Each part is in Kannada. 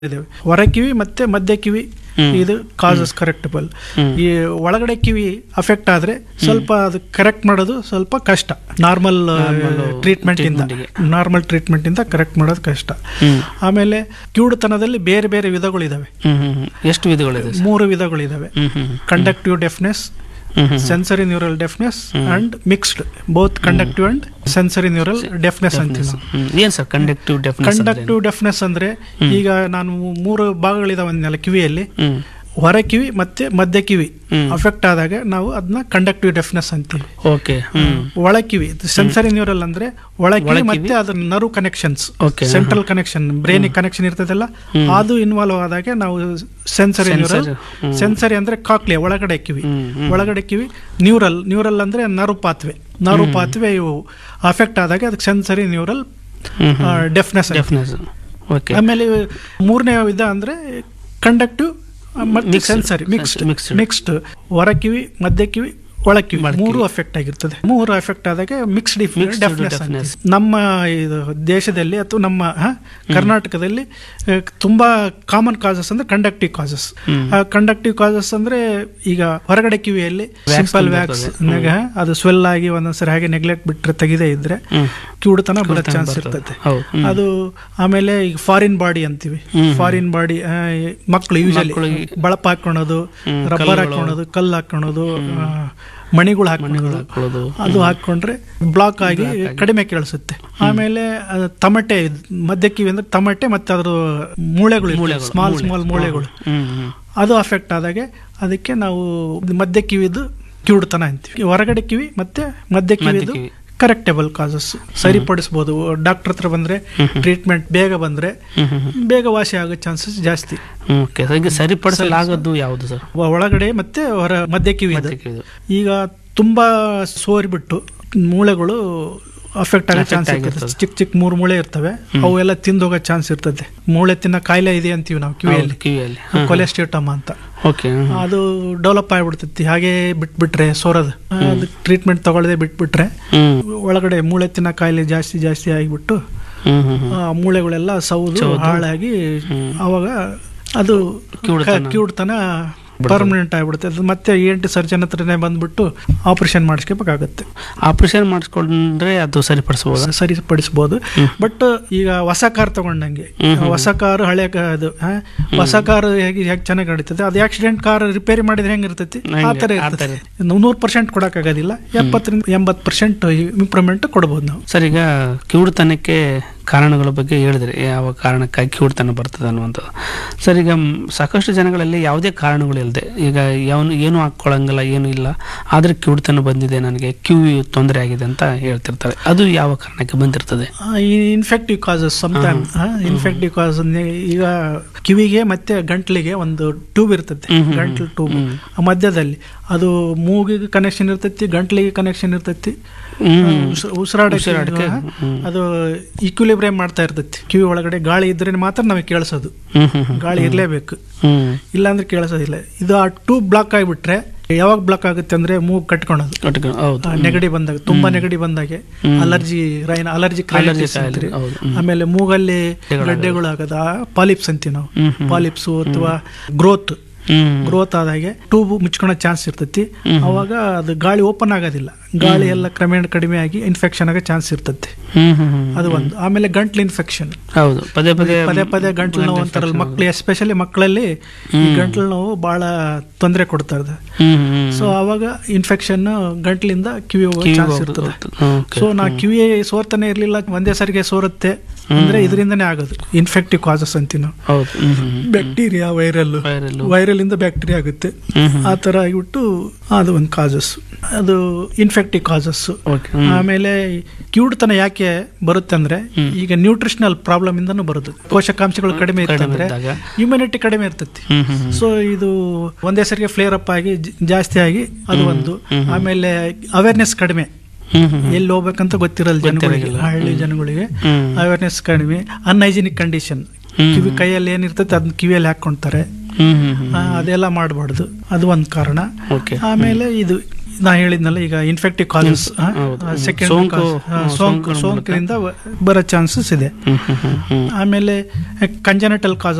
ಇದಾವೆ ಹೊರ ಕಿವಿ ಮತ್ತೆ ಮಧ್ಯ ಕಿವಿ ಹ್ಮ್. ಇದು ಕಾಸಸ್ ಕರೆಕ್ಟಬಲ್ ಹ್ಮ್. ಈ ಒಳಗಡೆ ಕಿವಿ ಅಫೆಕ್ಟ್ ಆದ್ರೆ ಸ್ವಲ್ಪ ಅದು ಕರೆಕ್ಟ್ ಮಾಡೋದು ಸ್ವಲ್ಪ ಕಷ್ಟ ನಾರ್ಮಲ್ Normal ಟ್ರೀಟ್ಮೆಂಟ್ ಇಂದ treatment ಗೆ. ನಾರ್ಮಲ್ ಟ್ರೀಟ್ಮೆಂಟ್ ಇಂದ ಕರೆಕ್ಟ್ ಮಾಡೋದು ಕಷ್ಟ ಹ್ಮ್. ಆಮೇಲೆ ಕಿವುಡುತನದಲ್ಲಿ ಬೇರೆ ಬೇರೆ ವಿಧಗಳಿದಾವೆ ಹ್ಮ್ ಹ್ಮ್ ಹ್ಮ್. ಎಷ್ಟು ವಿಧಗಳಿದೆ ಸರ್ ಮೂರು ವಿಧಗಳಿದಾವೆ ಹ್ಮ್ ಹ್ಮ್ ಹ್ಮ್. ಕಂಡಕ್ಟಿವ್ ಡೆಫ್ನೆಸ್ ಹ್ಮ್ ಹ್ಮ್ ಹ್ಮ್. Sensory neural deafness and mixed both conductive and sensory neural deafness ಅಂತೀವಿ ನಾವು ಹ್ಮ್. ಏನ್ sir conductive deafness conductive deafness ಅಂದ್ರೆ ಈಗ ನಾನು ಮೂರು ಭಾಗಗಳಿದಾವೆ ಅಂದ್ನಲ್ಲ ಕಿವಿಯಲ್ಲಿ ಹ್ಮ್ ಹೊರ ಕಿವಿ ಮತ್ತೆ ಮಧ್ಯ ಕಿವಿ ಹ್ಮ್. ಅಫೆಕ್ಟ್ ಆದಾಗ ನಾವು ಅದನ್ನ ಕಂಡಕ್ಟಿವ್ ಡೆಫ್ನೆಸ್ ಅಂತೀವಿ ಓಕೆ ಹ್ಮ್ ಒಳ ಕಿವಿ ಸೆನ್ಸರಿ ನ್ಯೂರಲ್ ಅಂದ್ರೆ ಒಳ ಕಿವಿ ಒಳಕಿವಿ. ಮತ್ತೆ ಅದ್ರ nerve connections Okay, central connection ಬ್ರೈನಿಗೆ ಕನೆಕ್ಷನ್ ಇರ್ತದಲ್ಲ ಅದು ಇನ್ವಾಲ್ವ್ ಆದಾಗ ನಾವು ಸೆನ್ಸರಿ ನ್ಯೂರಲ್ Sensory, ಹ್ಮ್. ಸೆನ್ಸರಿ ಅಂದ್ರೆ ಕಾಕ್ಲಿಯ ಒಳಗಡೆ ಕಿವಿ ಹ್ಮ್, ಹ್ಮ್. ಒಳಗಡೆ ಕಿವಿ ನ್ಯೂರಲ್ ನ್ಯೂರಲ್ ಅಂದ್ರೆ ನರ್ವ್ ಪಾತ್ವೆ ನರ್ವ್ ಪಾತ್ವೆ ಇವು ಅಫೆಕ್ಟ್ ಆದಾಗ ಅದಕ್ಕೆ ಸೆನ್ಸರಿ ನ್ಯೂರಲ್ ಹ್ಮ್ ಹ್ಮ್. ಡೆಫ್ನೆಸ್ ಡೆಫ್ನೆಸ್ ಓಕೆ ಆಮೇಲೆ ಮೂರನೇ ವಿಧ ಅಂದ್ರೆ ಕಂಡಕ್ಟಿವ್ ಮತ್ತೆ Mixed. Sensory mixed Mixed. Mixed ಹೊರ ಕಿವಿ ಮಧ್ಯ ಕಿವಿ ಒಳ ಕಿವಿ ಒಳ ಕಿವಿ. ಮೂರು ಅಫೆಕ್ಟ್ ಆಗಿರ್ತದೆ ಮೂರು ಅಫೆಕ್ಟ್ ಆದಾಗ ಮಿಕ್ಸ್ಡ್ Mixed ಡೆಫ್ನೆಸ್ deafness. ನಮ್ಮ ಇದು ದೇಶದಲ್ಲಿ ಅಥವಾ ನಮ್ಮ ಹ, ಕರ್ನಾಟಕದಲ್ಲಿ ಆ, ತುಂಬಾ ಕಾಮನ್ ಕಾಸಸ್ ಅಂದ್ರೆ ಕಂಡಕ್ಟಿವ್ ಕಾಸಸ್ ಹ್ಮ್. ಕಂಡಕ್ಟಿವ್ ಕಾಸಸ್ ಅಂದ್ರೆ ಈಗ ಹೊರಗಡೆ ಕಿವಿಯಲ್ಲಿ Wax ಸಿಂಪಲ್ ಬಂದಿರ್ತದೆ. ವ್ಯಾಕ್ಸ್ ಅದು ಸ್ವೆಲ್ ಆಗಿ ಒಂದೊಂದ್ಸರಿ ಹಾಗೆ ನೆಗ್ಲೆಕ್ಟ್ ಬಿಟ್ರೆ ತೆಗೆದೇ ಇದ್ರೆ ಹ್ಮ್ ಕಿವುಡುತನ ಬರೋ ಕಿವುಡುತನ ಚಾನ್ಸ್ ಬರ್ತದೆ. ಇರ್ತದೆ ಹೌದು. ಹ್ಮ್. ಅದು ಆಮೇಲೆ ಈಗ ಫಾರಿನ್ ಬಾಡಿ ಅಂತೀವಿ ಹ್ಮ್. ಫಾರಿನ್ ಬಾಡಿ ಮಕ್ಕಳು ಯೂಶಲಿ ಮಕ್ಳಿಗೆ ಬಳಪ ಹಾಕೊಳ್ಳೋದು ಹ್ಮ್, ರಬ್ಬರ್ ಕಲ್ಲುಗಳು. ಹಾಕೊಳ್ಳೋದು ಕಲ್ಲು ಹಾಕೊಳ್ಳೋದು ಆ, ಮಣಿಗಳು ಮಣಿಗಳು ಹಾಕೊಳ್ಳೋದು ಹಾಕೊಳ್ಳೋದು ಅದು ಹಾಕೊಂಡ್ರೆ ಬ್ಲಾಕ್ ಆಗಿ Block ಆಗಿ. ಕಡಿಮೆ ಕೇಳಿಸುತ್ತೆ ಆಮೇಲೆ ಅದು ತಮಟೆ ಮಧ್ಯ ಕಿವಿ ಅಂದ್ರೆ ತಮಟೆ ಮತ್ತೆ ಅದ್ರ ಮೂಳೆಗಳು ಮೂಳೆಗಳು, ಸ್ಮಾಲ್ ಮೂಳೆ. ಸ್ಮಾಲ್ ಮೂಳೆಗಳು ಹ್ಮ್ ಹ್ಮ್ ಅದು ಅಫೆಕ್ಟ್ ಆದಾಗೆ ಅದಕ್ಕೆ ನಾವು ಮಧ್ಯ ಕಿವಿದು ಕಿವುಡುತನ ಅಂತೀವಿ ಹೊರಗಡೆ ಕಿವಿ ಮತ್ತೆ ಮಧ್ಯ ಕಿವಿದು ಕಿವಿ. ಕರೆಕ್ಟೇಬಲ್ ಕಾಸಸ್ ಸರಿಪಡಿಸ್ಬೋದು ಡಾಕ್ಟರ್ ಹತ್ರ ಬಂದ್ರೆ ಟ್ರೀಟ್ಮೆಂಟ್ ಬೇಗ ಬಂದ್ರೆ ಹ್ಮ್ ಹ್ಮ್ ಹ್ಮ್. ಬೇಗ ವಾಸಿ ಆಗೋ ಚಾನ್ಸಸ್ ಜಾಸ್ತಿ ಹ್ಮ್ ಓಕೆ ಸರ್ ಈಗ ಸರಿಪಡಿಸಲಾಗದ್ದು ಯಾವುದು ಸರ್ ಒ- ಒಳಗಡೆ ಮತ್ತೆ ಹೊರ ಮಧ್ಯ ಕಿವಿ ಮಧ್ಯ ಕಿವಿದು. ಈಗ ತುಂಬಾ ಸೋರಿಬಿಟ್ಟು ಮೂಳೆಗಳು ಅಫೆಕ್ಟ್ ಆಗೋ Affect ಚಾನ್ಸ್ ಇರ್ತದೆ ಆಗಿರ್ತದೆ. ಚಿಕ್ಕ ಚಿಕ್ಕ ಮೂರು ಮೂಳೆ ಇರ್ತವೆ ಅವೆಲ್ಲ ತಿಂದೋಗೋ ಚಾನ್ಸ್ ಇರ್ತದೆ ಮೂಳೆ ತಿನ್ನ ಕಾಯಿಲೆ ಇದೆ ಅಂತೀವಿ ನಾವು ಕಿವಿಯಲ್ಲಿ ಹೌದು, ಕಿವಿಯಲ್ಲಿ ಕೊಲೆಸ್ಟ್ರಿಯೋಟಮ್ ಅಂತ ಓಕೆ ಅದು ಡೆವಲಪ್ ಆಗ್ಬಿಡ್ತೈತಿ ಹಾಗೆ ಬಿಟ್ಬಿಟ್ರೆ ಸೋರೋದು ಅದು ಟ್ರೀಟ್ಮೆಂಟ್ ತಗೊಳ್ಳದೆ ಬಿಟ್ಬಿಟ್ರೆ ಹ್ಮ್ ಒಳಗಡೆ ಮೂಳೆ ತಿನ್ನ ಕಾಯಿಲೆ ಜಾಸ್ತಿ ಜಾಸ್ತಿ ಆಗಿಬಿಟ್ಟು ಹ್ಮ್ ಹ್ಮ್ ಹ್ಮ್. ಆ ಮೂಳೆಗಳೆಲ್ಲ ಸೌದು ಸೌದು. ಹಾಳಾಗಿ ಹ್ಮ್. ಅವಾಗ ಅದು ಕಿವುಡುತನ. ಕಿವುಡ್ತನ ಪರ್ಮನೆಂಟ್ ಆಗ್ಬಿಡುತ್ತೆ ಅದು ಮತ್ತೆ ಎ ಟಿ ಸರ್ಜನ್ ಹತ್ರನೇ ಬಂದ್ಬಿಟ್ಟು ಆಪರೇಷನ್ ಮಾಡಿಸ್ಕೋಬೇಕಾಗತ್ತೆ ಆಪರೇಷನ್ ಮಾಡಿಸ್ಕೊಂಡ್ರೆ ಅದು ಸರಿಪಡಿಸಬಹುದಾ ಸರಿಪಡಿಸ್ಬೋದು ಬಟ್ ಈಗ ಹೊಸ ಕಾರ್ ತಗೊಂಡಂಗೆ ಹ್ಮ್ ಹ್ಮ್. ಹೊಸ ಕಾರ್ ಹಳೆ ಕಾ- ಅದು ಆ, ಹೊಸ ಕಾರ್ ಹೇಗೆ ಹೇಗೆ ಚೆನ್ನಾಗಿ ನಡೀತದೆ ಅದು ಆಕ್ಸಿಡೆಂಟ್ ಕಾರ್ ರಿಪೇರಿ ಮಾಡಿದ್ರೆ ಹೆಂಗಿರ್ತೈತಿ ಆ ಹಂಗೆ, ಥರ ಆ ಇರ್ತದೆ ಥರ. ನೂರು ಪರ್ಸೆಂಟ್ ಕೊಡೋಕ್ಕಾಗೋದಿಲ್ಲ ಎಪ್ಪತ್ತರಿಂದ ಎಂಬತ್ತು ಪರ್ಸೆಂಟ್ ಇಂಪ್ರೂವ್ಮೆಂಟ್ ಕೊಡ್ಬೋದು ನಾವು ಸರ್ ಈಗ ಕಿವುಡುತನಕ್ಕೆ ಕಾರಣಗಳ ಬಗ್ಗೆ ಹೇಳಿದ್ರಿ ಯಾವ ಕಾರಣಕ್ಕಾಗಿ ಕಿವುಡುತನ ಬರ್ತದೆ ಅನ್ನುವಂಥದ್ದು ಸರ್ ಈಗ ಮ್, ಸಾಕಷ್ಟು ಜನಗಳಲ್ಲಿ ಯಾವುದೇ ಕಾರಣಗಳು ಇಲ್ಲದೆ ಈಗ ಯಾವನು ಏನು ಹಾಕ್ಕೊಳ್ಳಂಗಿಲ್ಲ ಏನು ಇಲ್ಲ ಆದರೆ ಕಿವುಡುತನ ಬಂದಿದೆ ನನಗೆ ಕಿವಿ ತೊಂದರೆ ಆಗಿದೆ ಅಂತ ಹೇಳ್ತಿರ್ತಾರೆ ಅದು ಯಾವ ಕಾರಣಕ್ಕೆ ಬಂದಿರ್ತದೆ infective causes sometime infective cause ಈಗ ಕಿವಿಗೆ ಮತ್ತೆ ಗಂಟ್ಲಿಗೆ ಒಂದು ಟ್ಯೂಬ್ ಇರ್ತೈತೆ ಹ್ಮ್ ಹ್ಮ್ ಗಂಟ್ಲು ಟ್ಯೂಬ್ ಹ್ಮ್. ಆ ಮಧ್ಯದಲ್ಲಿ ಅದು ಮೂಗಿಗೆ ಕನೆಕ್ಷನ್ ಇರ್ತೈತಿ ಗಂಟ್ಲಿಗೆ ಕನೆಕ್ಷನ್ ಇರ್ತೈತಿ ಹ್ಮ್. ಉಸ್- ಉಸಿರಾಡಕ್ಕೆ ಉಸಿರಾಡಕ್ಕೆ, ಆ, ಹ್ಮ್. ಅದು ಈಕ್ವಿಲಿಬ್ರಿಯಂ ಮಾಡ್ತಾ ಇರ್ತೈತಿ ಕಿವಿ ಒಳಗಡೆ ಗಾಳಿ ಇದ್ರೆ ಮಾತ್ರ ನಮಗೆ ಕೇಳಿಸೋದು ಹ್ಮ್ ಹ್ಮ್ ಹ್ಮ್. ಗಾಳಿ ಇರಲೇಬೇಕು ಹ್ಮ್ ಇಲ್ಲಾಂದ್ರೆ ಕೇಳಿಸೋದಿಲ್ಲ ಇದು ಆ ಟ್ಯೂಬ್ ಬ್ಲಾಕ್ ಆಗಿಬಿಟ್ರೆ ಯಾವಾಗ ಬ್ಲಾಕ್ ಆಗುತ್ತೆ ಅಂದ್ರೆ ಮೂಗ್ ಕಟ್ಕೊಳೋದು ಕಟ್ಕೊಂಡು ಹೌದು ಆ, ನೆಗಡಿ ಬಂದಾಗ ತುಂಬಾ ನೆಗಡಿ ಬಂದಾಗೆ ಹ್ಮ್. ಅಲರ್ಜಿ ರೈನ್ ಅಲರ್ಜಿ Allergy ಕಾಯಿಲೆ, ಹೌದು. ಹ್ಮ್. ಆಮೇಲೆ ಮೂಗಲ್ಲಿ ಗೆಡ್ಡೆಗಳು ಗಡ್ಡೆಗಳು ಆಗದ ಪಾಲಿಪ್ಸ್ ಅಂತೀವಿ ನಾವು ಹ್ಮ್ ಹ್ಮ್. ಪಾಲಿಪ್ಸು ಅಥವಾ ಗ್ರೋತ್ ಹ್ಮ್ ಗ್ರೋತ್ ಆದಾಗೆ ಟ್ಯೂಬ್ ಮುಚ್ಕೊಳೋ ಚಾನ್ಸ್ ಇರ್ತೈತಿ ಹ್ಮ್. ಅವಾಗ ಅದು ಗಾಳಿ ಓಪನ್ ಆಗೋದಿಲ್ಲ ಗಾಳಿ ಎಲ್ಲ ಕ್ರಮೇಣ ಕಡಿಮೆ ಆಗಿ ಇನ್ಫೆಕ್ಷನ್ ಆಗೋ ಚಾನ್ಸ್ ಇರ್ತೈತಿ ಹ್ಮ್ ಹ್ಮ್ ಹ್ಮ್. ಅದು ಒಂದು ಆಮೇಲೆ ಗಂಟ್ಲು ಇನ್ಫೆಕ್ಷನ್ ಹೌದು ಪದೇ ಪದೇ ಪದೇ ಪದೇ ಗಂಟ್ಲು ನೋವು ಅಂತಾರಲ್ಲ ಮಕ್ಳು ಎಸ್ಪೆಷಲಿ ಮಕ್ಕಳಲ್ಲಿ ಈ ಗಂಟ್ಲು ನೋವು ಬಹಳ ತೊಂದರೆ ಕೊಡ್ತಾ ಇದೆ ಹ್ಮ್ ಹ್ಮ್ ಸೊ ಅವಾಗ ಇನ್ಫೆಕ್ಷನ್ ಗಂಟ್ಲಿಂದ ಕಿವಿ ಹೋಗೋ ಕಿವಿ ಚಾನ್ಸ್ ಹೋಗ್ತದೆ, ಇರ್ತದೆ ಹೋಗ್ತದೆ. Okay. ಸೊ ನಾ ಕಿವಿ ಸೋರ್ತಾನೆ ಇರ್ಲಿಲ್ಲ ಒಂದೇ ಸರಿಗೆ ಸೋರುತ್ತೆ ಅಂದ್ರೆ ಇದರಿಂದನೇ ಆಗೋದು ಇನ್ಫೆಕ್ಟಿವ್ ಕಾಸಸ್ ಅಂತೀವಿ ನಾವು ಹೌದು ಹ್ಮ್ ಹ್ಮ್ ಹ್ಮ್. Bacteria viral Viral. ವೈರಲ್ ಇಂದ ಬ್ಯಾಕ್ಟೀರಿಯಾ ಆಗುತ್ತೆ ಹ್ಮ್ ಹ್ಮ್. ಆ ತರ ಆಗಿಬಿಟ್ಟು ಅದು ಒಂದು ಕಾಸಸ್ ಅದು ಇನ್ಫೆಕ್ಟಿವ್ ಕಾಸಸ್ Okay. ಹ್ಮ್. ಆಮೇಲೆ ಕಿವುಡುತನ ಯಾಕೆ ಬರುತ್ತೆ ಅಂದ್ರೆ ಈಗ ನ್ಯೂಟ್ರಿಷನಲ್ ಪ್ರಾಬ್ಲಮ್ ಇಂದನೂ ಬರುತ್ತೆ ಪೋಷಕಾಂಶಗಳು ಕಡಿಮೆ ಕಡಿಮೆ ಇರ್ತಂದ್ರೆ ಇದ್ದಾಗ. ಇಮ್ಯುನಿಟಿ ಕಡಿಮೆ ಇರ್ತೈತಿ ಹ್ಮ್ ಹ್ಮ್ ಹ್ಮ್. ಸೊ ಇದು ಒಂದೇ ಸರಿಗೆ ಫ್ಲೇರ್ ಅಪ್ ಆಗಿ ಜ- ಜಾಸ್ತಿ ಆಗಿ ಅದು ಒಂದು ಆಮೇಲೆ ಅವೇರ್ನೆಸ್ ಕಡಿಮೆ ಹ್ಮ್ ಹ್ಮ್ ಹ್ಮ್. ಎಲ್ಲಿ ಹೋಗ್ಬೇಕಂತ ಗೊತ್ತಿರಲ್ಲ ಜನಗಳಿಗೆ ಗೊತ್ತಿರಲ್ಲ. ಹಳ್ಳಿ ಜನಗಳಿಗೆ ಹ್ಮ್. ಅವೇರ್ನೆಸ್ ಕಡಿಮೆ ಅನ್ಹೈಜಿನಿಕ್ ಕಂಡೀಷನ್ ಹ್ಮ್. ಕಿವಿ ಕೈಯಲ್ಲಿ ಏನಿರ್ತೈತೆ ಅದನ್ನ ಕಿವಿಯಲ್ಲಿ ಹಾಕೊಂತಾರೆ ಹ್ಮ್ ಹ್ಮ್ ಹ್ಮ್. ಆ, ಅದೆಲ್ಲ ಮಾಡಬಾರ್ದು ಅದು ಒಂದು ಕಾರಣ Okay. ಆಮೇಲೆ ಇದು ನಾ ಹೇಳಿದ್ನಲ್ಲ ಈಗ ಇನ್ಫೆಕ್ಟಿವ್ ಕಾಸಸ್ ಹೌದು. ಹ್ಮ್. ಸೆಕೆಂಡ್ ಸೋಂಕು, ಹ್ಮ್, ಸೋಂಕು ಸೋಂಕು ಸೋಂಕಿನಿಂದ ಬರೋ ಚಾನ್ಸಸ್ ಇದೆ ಹ್ಮ್ ಹ್ಮ್ ಹ್ಮ್ ಹ್ಮ್. ಆಮೇಲೆ congenital causes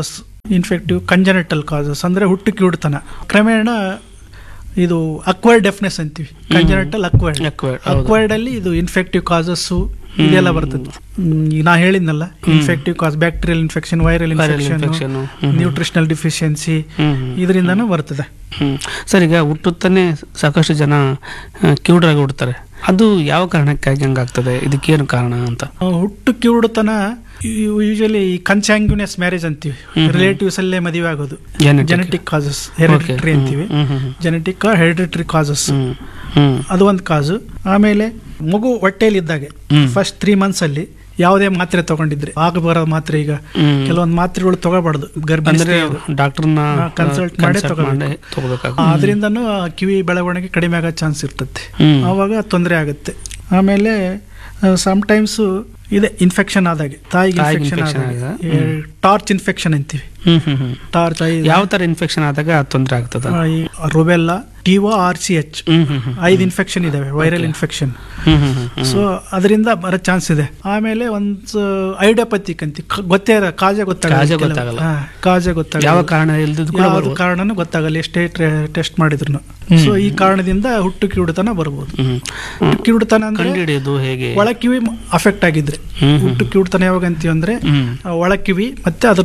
infective congenital causes ಅಂದ್ರೆ ಹುಟ್ಟು ಕಿವುಡ್ತನ ಕ್ರಮೇಣ ಇದು ಅಕ್ವೈರ್ಡ್ ಡೆಫ್ನೆಸ್ ಅಂತೀವಿ ಕಂಜನೆಟಲ್ ಅಕ್ವೈರ್ಡ್ Acquired, ಹೌದು. ಅಕ್ವೈರ್ಡ್ ಅಲ್ಲಿ ಇದು ಇನ್ಫೆಕ್ಟಿವ್ ಕಾಸಸ್ಸು ಇದೆಲ್ಲ ಬರ್ತದೆ ಹ್ಮ್, ಈಗ ನಾ ಹೇಳಿದ್ನಲ್ಲ infective cause bacterial infection viral Viral infection infection, ಹ್ಮ್. ನ್ಯೂಟ್ರಿಷನಲ್ ಡಿಫಿಷಿಯನ್ಸಿ ಹ್ಮ್ ಹ್ಮ್. ಇದರಿಂದನೂ ಬರ್ತದೆ ಹ್ಮ್ ಸರ್ ಈಗ ಹುಟ್ಟುತ್ತಾನೆ ಸಾಕಷ್ಟು ಜನ ಆ, ಕಿವುಡರಾಗಿ ಹುಡ್ತಾರೆ ಅದು ಯಾವ ಕಾರಣಕ್ಕಾಗಿ ಹಂಗಾಗ್ತದೆ ಇದಕ್ಕೇನು ಕಾರಣ ಅಂತ ಆ, ಹುಟ್ಟು ಕಿವುಡುತನ ಯೂಶಲಿ ಕನ್ಸಾಂಗ್ಯುನಿಯಸ್ ಮ್ಯಾರೇಜ್ ಅಂತೀವಿ ರಿಲೇಟಿವ್ಸ್ ಅಲ್ಲೇ ಮದುವೆ ಆಗೋದು Genetic. ಜೆನೆಟಿಕ್ ಕಾಸಸ್ ಹೆರಿಡಿಟ್ರಿ ಅಂತೀವಿ ಹ್ಮ್ ಹ್ಮ್ ಹ್ಮ್. ಜೆನೆಟಿಕ್ ಹೆರಿಡಿಟ್ರಿ ಕಾಸಸ್ ಹ್ಮ್ ಹ್ಮ್ ಅದು ಒಂದು ಕಾಸು ಆಮೇಲೆ ಮಗು ಹೊಟ್ಟೆಯಲ್ಲಿ ಇದ್ದಾಗೆ ಹ್ಮ್. ಫಸ್ಟ್ ತ್ರೀ ಮಂತ್ಸ್ ಅಲ್ಲಿ ಯಾವುದೇ ಮಾತ್ರೆ ತಗೊಂಡಿದ್ರೆ ಆಗ ಬರೋ ಮಾತ್ರೆ ಈಗ ಹ್ಮ್. ಕೆಲವೊಂದು ಮಾತ್ರೆಗಳು ತಗೋಬಾರ್ದು ಗರ್ಭಿಣಿ ಅಂದ್ರೆ ಡಾಕ್ಟರ್ನ ಹಾ, consult ಮಾಡಿ ತಗೋಬೇಕು. ತಗೋಬೇಕಾಗುತ್ತೆ ಅದರಿಂದನೂ ಕಿವಿ ಬೆಳವಣಿಗೆ ಕಡಿಮೆ ಆಗೋ ಚಾನ್ಸ್ ಇರ್ತದೆ ಹ್ಮ್. ಆವಾಗ ತೊಂದರೆ ಆಗುತ್ತೆ ಆಮೇಲೆ ಟೈಮ್ಸ್ ಇದೆ ಇನ್ಫೆಕ್ಷನ್ ಆದಾಗೆ ತಾಯಿಗೆ ತಾಯಿಗೆ ಇನ್ಫೆಕ್ಷನ್ infection ಆದಾಗ ಟಾರ್ಚ್ ಇನ್ಫೆಕ್ಷನ್ ಅಂತೀವಿ ಹ್ಮ್ ಹ್ಮ್ ಹ್ಮ್ ಟಾರ್ಚ್ ಯಾವ ತರ ಇನ್ಫೆಕ್ಷನ್ ಆದಾಗ ತೊಂದರೆ ಆಗ್ತದ rubella T O R C H ಹ್ಮ್ ಹ್ಮ್ ಹ್ಮ್ ಐದು ಇನ್ಫೆಕ್ಷನ್ ಇದಾವೆ ವೈರಲ್ ಇನ್ಫೆಕ್ಷನ್ ಹ್ಮ್ ಹ್ಮ್ ಹ್ಮ್ ಹ್ಮ್. ಸೊ ಅದರಿಂದ ಬರೋ ಚಾನ್ಸ್ ಇದೆ ಆಮೇಲೆ ಒಂದು ಐಡಿಯೋಪತಿಕ್ ಅಂತ ಕ- ಗೊತ್ತೇ ಇರ ಕಾಜೆ ಗೊತ್ತಾಗಲ್ಲ ಕಾಜೆ ಕೆಲವು. ಗೊತ್ತಾಗಲ್ಲ. ಹಾ, ಕಾಜೆ ಗೊತ್ತಾಗಲ್ಲ ಯಾವ ಕಾರಣ ಇಲ್ದಿದ್ದು ಕೂಡ ಯಾವ್ದು ಬರ್ಬೋದು. ಕಾರಣನೂ ಗೊತ್ತಾಗಲ್ಲ ಎಷ್ಟೇ ಟೆಸ್ಟ್ ಮಾಡಿದ್ರು ಸೊ ಈ ಕಾರಣದಿಂದ ಹುಟ್ಟು ಕಿವುಡುತನ ಬರ್ಬೋದು ಹ್ಮ್ ಹುಟ್ಟು ಕಿವುಡುತನ ಅಂದ್ರೆ ಕಂಡುಹಿಡಿಯೋದು ಹೇಗೆ ಒಳ ಕಿವಿ ಅಫೆಕ್ಟ್ ಆಗಿದ್ರೆ ಹ್ಮ್ ಹ್ಮ್ ಹುಟ್ಟು ಕಿವುಡುತನ ಯಾವಾಗ ಅಂತೀವಿ ಅಂದ್ರೆ ಹ್ಮ್ ಆ, ಒಳ ಕಿವಿ ಮತ್ತೆ ಅದರ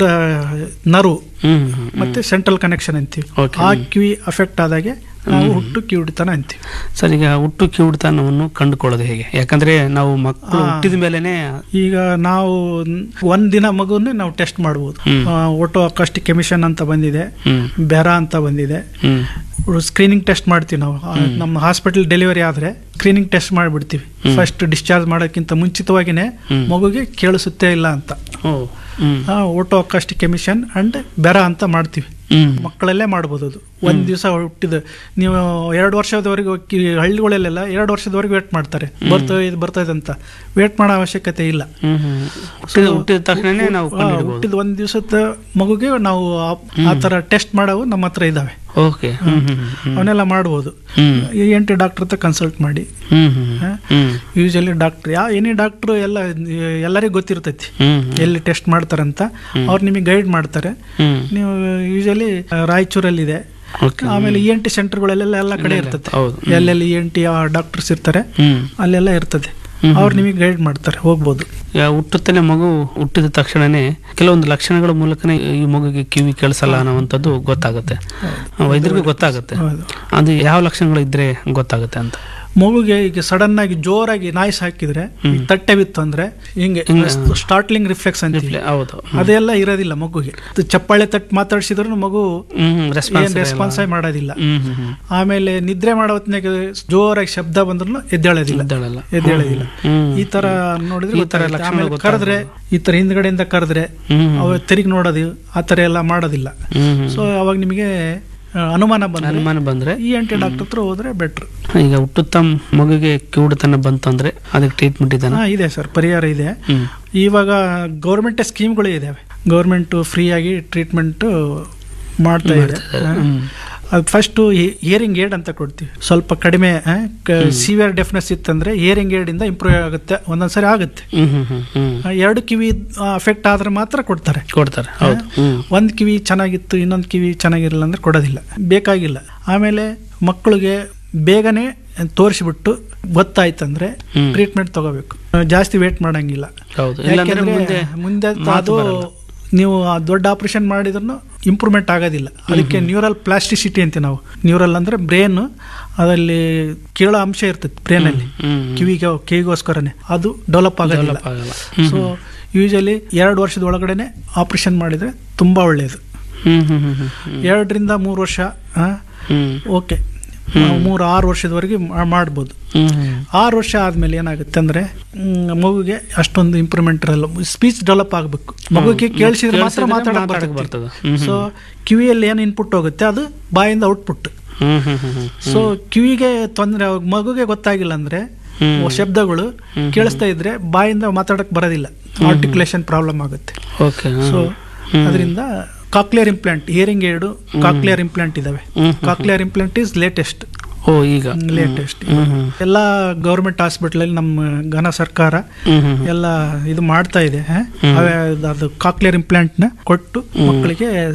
ನರು ಹ್ಮ್ ಹ್ಮ್ ಮತ್ತೆ ಸೆಂಟ್ರಲ್ ಕನೆಕ್ಷನ್ ಅಂತೀವಿ Okay. ಆ ಕಿವಿ ಅಫೆಕ್ಟ್ ಆದಾಗೆ ನಾವು ಹುಟ್ಟು ಕಿವುಡುತನ ಅಂತೀವಿ ಸರ್ ಈಗ ಹುಟ್ಟು ಕಿವುಡುತನವನ್ನು ಕಂಡುಕೊಳ್ಳೋದು ಹೇಗೆ ಯಾಕಂದ್ರೆ ನಾವು ಮಕ್ಕಳು ಹಾ. ಹುಟ್ಟಿದ ಮೇಲೆನೆ ಈಗ ನಾವು ಒಂದ್ ದಿನ ಮಗುನೇ ನಾವು ಟೆಸ್ಟ್ ಮಾಡ್ಬೋದು ಹ್ಮ್. ಓಟೋ ಅಕಾಸ್ಟಿಕ್ ಎಮಿಷನ್ ಅಂತ ಬಂದಿದೆ ಹ್ಮ್ ಬೆರ ಅಂತ ಬಂದಿದೆ ಹ್ಮ್ ಸ್ಕ್ರೀನಿಂಗ್ ಟೆಸ್ಟ್ ಮಾಡ್ತೀವಿ ನಾವು ಆ, ನಮ್ಮ ಹಾಸ್ಪಿಟಲ್ ಡೆಲಿವರಿ ಆದ್ರೆ ಸ್ಕ್ರೀನಿಂಗ್ ಟೆಸ್ಟ್ ಮಾಡಿಬಿಡ್ತೀವಿ ಹ್ಮ್. ಫಸ್ಟ್ ಡಿಸ್ಚಾರ್ಜ್ ಮಾಡೋಕ್ಕಿಂತ ಮುಂಚಿತವಾಗಿನೇ ಹ್ಮ್. ಮಗುಗೆ ಕೇಳಿಸುತ್ತೆ ಇಲ್ಲ ಅಂತ ಓ ಹ್ಮ್ oto acoustic emission and BERA ಅಂತ ಮಾಡ್ತೀವಿ ಹ್ಮ್ ಮಕ್ಕಳಲ್ಲೇ ಮಾಡ್ಬೋದು ಅದು ಒಂದ್ ದಿವಸ ಹುಟ್ಟಿದ ನೀವು ಎರಡು ವರ್ಷದವರೆಗೂ ಕಿ- ಹಳ್ಳಿಗಳಲ್ಲೆಲ್ಲ ಎರಡು ವರ್ಷದವರೆಗೂ ವೇಟ್ ಮಾಡ್ತಾರೆ ಬರ್ತಾ ಇದು ಬರ್ತಾ ಇದೆ ಅಂತ ವೇಟ್ ಮಾಡೋ ಅವಶ್ಯಕತೆ ಇಲ್ಲ ಹ್ಮ್ ಹ್ಮ್ ಹುಟ್ಟಿದ ಹುಟ್ಟಿದ ತಕ್ಷಣನೇ ನಾವು ಆ, ಕಂಡುಹಿಡ್ಬೋದು ಹುಟ್ಟಿದ ಒಂದ್ ದಿವಸದ ಮಗುಗೆ ನಾವು ಆ- ಆ ತರ ಟೆಸ್ಟ್ ಮಾಡವು ನಮ್ಮ ಹತ್ರ ಇದಾವೆ ಓಕೆ ಹ್ಮ್ ಹ್ಮ್ ಹ್ಮ್ ಅವನ್ನೆಲ್ಲ ಮಾಡ್ಬೋದು ಹ್ಮ್ ಈ ಎನ್ ಟಿ ಡಾಕ್ಟರ್ ಹತ್ರ ಕನ್ಸಲ್ಟ್ ಮಾಡಿ ಹ್ಮ್ ಹ್ಮ್ ಹ್ಮ್ ಯೂಶಲಿ ಡಾಕ್ಟರ್ ಯಾವ ಎನಿ ಡಾಕ್ಟ್ರು ಎಲ್ಲ ಎಲ್ಲರಿಗೂ ಗೊತ್ತಿರ್ತೈತಿ ಹ್ಮ್ ಎಲ್ಲಿ ಟೆಸ್ಟ್ ಮಾಡ್ತಾರಂತ ಅವ್ರು ನಿಮಗೆ ಗೈಡ್ ಮಾಡ್ತಾರೆ ಹ್ಮ್ ನೀವು ಯೂಶಲಿ ರಾಯಚೂರಲ್ಲಿದೆ ಓಕೆ ಆಮೇಲೆ ಇ ಎನ್ ಟಿ ಸೆಂಟರ್ಗಳೆಲ್ಲ ಎಲ್ಲ ಕಡೆ ಇರ್ತದೆ ಹೌದು ಎಲ್ಲೆಲ್ಲಿ ಇ ಎನ್ ಟಿ ಡಾಕ್ಟರ್ಸ್ ಇರ್ತಾರೆ ಹ್ಮ್ ಅಲ್ಲೆಲ್ಲ ಇರ್ತದೆ ಹ್ಮ್. ಅವ್ರು ನಿಮಗೆ ಗೈಡ್ ಮಾಡ್ತಾರೆ ಹೋಗ್ಬೋದು ಈಗ ಹುಟ್ಟುತ್ತಲೇ ಮಗು ಹುಟ್ಟಿದ ತಕ್ಷಣನೇ ಕೆಲವೊಂದು ಲಕ್ಷಣಗಳ ಮೂಲಕನೇ ಈ ಮಗುಗೆ ಕಿವಿ ಕೇಳಿಸಲ್ಲ ಅನ್ನುವಂಥದ್ದು ಗೊತ್ತಾಗುತ್ತೆ ವೈದ್ಯರಿಗೂ ಗೊತ್ತಾಗುತ್ತೆ ಹೌದು ಅದು ಯಾವ ಲಕ್ಷಣಗಳು ಇದ್ರೆ ಗೊತ್ತಾಗುತ್ತೆ ಅಂತ ಮಗುಗೆ ಈಗ ಸಡನ್ ಆಗಿ ಜೋರಾಗಿ ನಾಯ್ಸ್ ಹಾಕಿದ್ರೆ ಈಗ ತಟ್ಟೆ ಬಿತ್ತು ಅಂದ್ರೆ ಹಿಂಗೆ ಸ್ಟಾರ್ಟ್ಲಿಂಗ್ ರಿಫ್ಲೆಕ್ಸ್ ಅಂತೀವಿ ಹೌದು ಅದೆಲ್ಲ ಇರೋದಿಲ್ಲ ಮಗುಗೆ ಅದು ಚಪ್ಪಾಳೆ ತಟ್ಟು ಮಾತಾಡ್ಸಿದ್ರು ಮಗು ಹ್ಮ್ ಏನ್ ರೆಸ್ಪಾನ್ಸ್ ರೆಸ್ಪಾನ್ಸ್ ಮಾಡೋದಿಲ್ಲ ಹ್ಮ್ ಹ್ಮ್ ಹ್ಮ್ ಆಮೇಲೆ ನಿದ್ರೆ ಮಾಡೋ ಹೊತ್ನಾಗ ಜೋರಾಗಿ ಶಬ್ದ ಬಂದ್ರು ಎದ್ದೇಳೋದಿಲ್ಲ ಇದ್ದಾಳಲ್ಲ ಎದ್ದೇಳೋದಿಲ್ಲ ಹ್ಮ್ ಈ ತರ ನೋಡಿದ್ರೆ ಈ ತರ ಗೊತ್ತಾಗುತ್ತೆ. ಲಕ್ಷಣ ಆಮೇಲೆ ಗೊತ್ತಾಗ್ಬೋದು. ಕರೆದ್ರೆ ಈ ತರ ಹಿಂದ್ಗಡೆಯಿಂದ ಕರೆದ್ರೆ ಹ್ಮ್ ಅವ ತಿರುಗಿ ನೋಡೋದು ಆ ತರ ಎಲ್ಲ ಮಾಡೋದಿಲ್ಲ ಹ್ಮ್ ಹ್ಮ್ ಸೊ ಅವಾಗ ನಿಮಗೆ ಆ, ಅನುಮಾನ ಬಂದ್ರೆ ಅನುಮಾನ ಬಂದ್ರೆ ಈ ಎನ್ ಟಿ ಡಾಕ್ಟರ್ ಹತ್ರ ಹೋದ್ರೆ ಬೆಟ್ರ್ ಈಗ ಹುಟ್ಟುತ್ತ ಮಗುಗೆ ಕಿವುಡುತನ ಬಂತು ಅಂದ್ರೆ ಅದಕ್ಕೆ ಟ್ರೀಟ್ಮೆಂಟ್ ಇದ್ದಾನೆ ಹಾ ಇದೆ ಸರ್ ಪರಿಹಾರ ಇದೆ ಹ್ಮ್ ಇವಾಗ ಗೌರ್ಮೆಂಟ್ ಸ್ಕೀಮ್ಗಳು ಇದಾವೆ ಗೌರ್ಮೆಂಟ್ ಫ್ರೀ ಆಗಿ ಟ್ರೀಟ್ಮೆಂಟ್ ಮಾಡ್ತಾ ಇದೆ ಹ್ಮ್. ಅದು ಫಸ್ಟು ಹಿಯರಿಂಗ್ ಏಡ್ ಅಂತ ಕೊಡ್ತೀವಿ ಸ್ವಲ್ಪ ಕಡಿಮೆ ಸಿವಿಯರ್ ಡೆಫ್ನೆಸ್ ಇತ್ತಂದ್ರೆ ಹಿಯರಿಂಗ್ ಏಡ್ ಇಂದ ಇಂಪ್ರೂವ್ ಆಗುತ್ತೆ ಒಂದೊಂದ್ಸರಿ ಆಗುತ್ತೆ ಹ್ಮ್ ಹ್ಮ್ ಹ್ಮ್ ಹ್ಮ್ ಆ, ಎರಡು ಕಿವಿ ಅಫೆಕ್ಟ್ ಆದ್ರೆ ಮಾತ್ರ ಕೊಡ್ತಾರೆ ಕೊಡ್ತಾರೆ ಹೌದು ಹ್ಮ್ ಒಂದ್ ಕಿವಿ ಚೆನ್ನಾಗಿತ್ತು ಇನ್ನೊಂದು ಕಿವಿ ಚೆನ್ನಾಗಿರಲಿಲ್ಲ ಅಂದ್ರೆ ಕೊಡೋದಿಲ್ಲ ಬೇಕಾಗಿಲ್ಲ ಆಮೇಲೆ ಮಕ್ಕಳಿಗೆ ಬೇಗನೆ ತೋರಿಸ್ಬಿಟ್ಟು ಗೊತ್ತಾಯ್ತಂದ್ರೆ ಹ್ಮ್. ಟ್ರೀಟ್ಮೆಂಟ್ ತಗೋಬೇಕು ಆ, ಜಾಸ್ತಿ ವೇಟ್ ಮಾಡಂಗಿಲ್ಲ ಹೌದು ಇಲ್ಲಾಂದ್ರೆ ಯಾಕೆಂದ್ರೆ ಮುಂದೆ ಮುಂದೆ ಮಾತು ಅದು ಬರಲ್ಲ. ನೀವು ಆ ದೊಡ್ಡ ಆಪರೇಷನ್ ಮಾಡಿದ್ರು ಇಂಪ್ರೂವ್ಮೆಂಟ್ ಆಗೋದಿಲ್ಲ ಅದಕ್ಕೆ ನ್ಯೂರಲ್ ಪ್ಲಾಸ್ಟಿಸಿಟಿ ಅಂತೀವಿ ನಾವು ನ್ಯೂರಲ್ ಅಂದ್ರೆ ಬ್ರೇನ್ ಅದರಲ್ಲಿ ಕೇಳೋ ಅಂಶ ಇರ್ತದೆ ಬ್ರೇನ್ ಅಲ್ಲಿ ಹ್ಮ್ ಕಿವಿಗೆ ಕಿವಿಗೋಸ್ಕರನೇ ಅದು ಡೆವಲಪ್ ಆಗೋದಿಲ್ಲ ಡೆವಲಪ್ ಆಗಲ್ಲ ಹ್ಮ್ ಸೊ ಯೂಶಲಿ ಎರಡು ವರ್ಷದ ಒಳಗಡೆನೆ ಆಪರೇಷನ್ ಮಾಡಿದ್ರೆ ತುಂಬಾ ಒಳ್ಳೆಯದು ಹ್ಮ್ ಹ್ಮ್ ಹ್ಮ್ ಹ್ಮ್ ಹ್ಮ್ ಎರಡರಿಂದ ಮೂರು ವರ್ಷ ಹ್ಮ್ ಓಕೆ ಮೂರು ಆರು ವರ್ಷದವರೆಗೆ ಮಾ- ಮಾಡ್ಬೋದು ಹ್ಮ್ ಹ್ಮ್ ಆರು ವರ್ಷ ಆದ್ಮೇಲೆ ಏನಾಗುತ್ತೆ ಅಂದ್ರೆ ಮ್, ಮಗುಗೆ ಅಷ್ಟೊಂದು ಇಂಪ್ರೂವ್ಮೆಂಟ್ ಇರಲ್ಲ ಸ್ಪೀಚ್ ಡೆವಲಪ್ ಆಗಬೇಕು ಮಗುಗೆ ಕೇಳಿಸಿದ್ರೆ ಮಾತ್ರ ಕೇಳ್ಸಿದ್ರೆ ಮಾತಾಡಕ್ ಮಾತಾಡಕ್ ಬರ್ತದೆ ಬರ್ತದೆ. ಹ್ಮ್, ಸೊ ಕಿವಿಯಲ್ಲಿ ಏನು ಇನ್ಪುಟ್ ಹೋಗುತ್ತೆ ಅದು ಬಾಯಿಂದ ಔಟ್ಪುಟ್ ಹ್ಮ್ ಹ್ಮ್ ಹ್ಮ್ ಹ್ಮ್ ಸೊ ಕಿವಿಗೆ ತೊಂದರೆ ಮಗುಗೆ ಗೊತ್ತಾಗಿಲ್ಲ ಅಂದ್ರೆ ಹ್ಮ್. ಓ ಶಬ್ದಗಳು ಕೇಳಿಸ್ತಾ ಇದ್ರೆ ಬಾಯಿಂದ ಮಾತಾಡಕ್ ಬರೋದಿಲ್ಲ ಆರ್ಟಿಕ್ಯುಲೇಷನ್ ಪ್ರಾಬ್ಲಮ್ ಆಗುತ್ತೆ ಓಕೆ ಸೊ ಅದರಿಂದ cochlear implant hearing aid cochlear implant ಇದಾವೆ ಹ್ಮ್, ಕಾಕ್ಲಿಯರ್ ಇಂಪ್ಲಾಂಟ್ ಇಸ್ ಲೇಟೆಸ್ಟ್ ಓ ಈಗ ಲೇಟೆಸ್ಟ್ ಹ್ಮ್ ಹ್ಮ್ ಎಲ್ಲ ಗೌರ್ಮೆಂಟ್ ಹಾಸ್ಪಿಟಲ್ ಅಲ್ಲಿ ನಮ್ಮ ಘನ ಸರ್ಕಾರ ಹ್ಮ್ ಹ್ಮ್ ಎಲ್ಲ ಇದು ಮಾಡ್ತಾ ಇದೆ ಹ? ಅವೇ ಅದು ಕಾಕ್ಲಿಯರ್ ಇಂಪ್ಲಾಂಟ್ ನ ಕೊಟ್ಟು ಮಕ್ಕಳಿಗೆ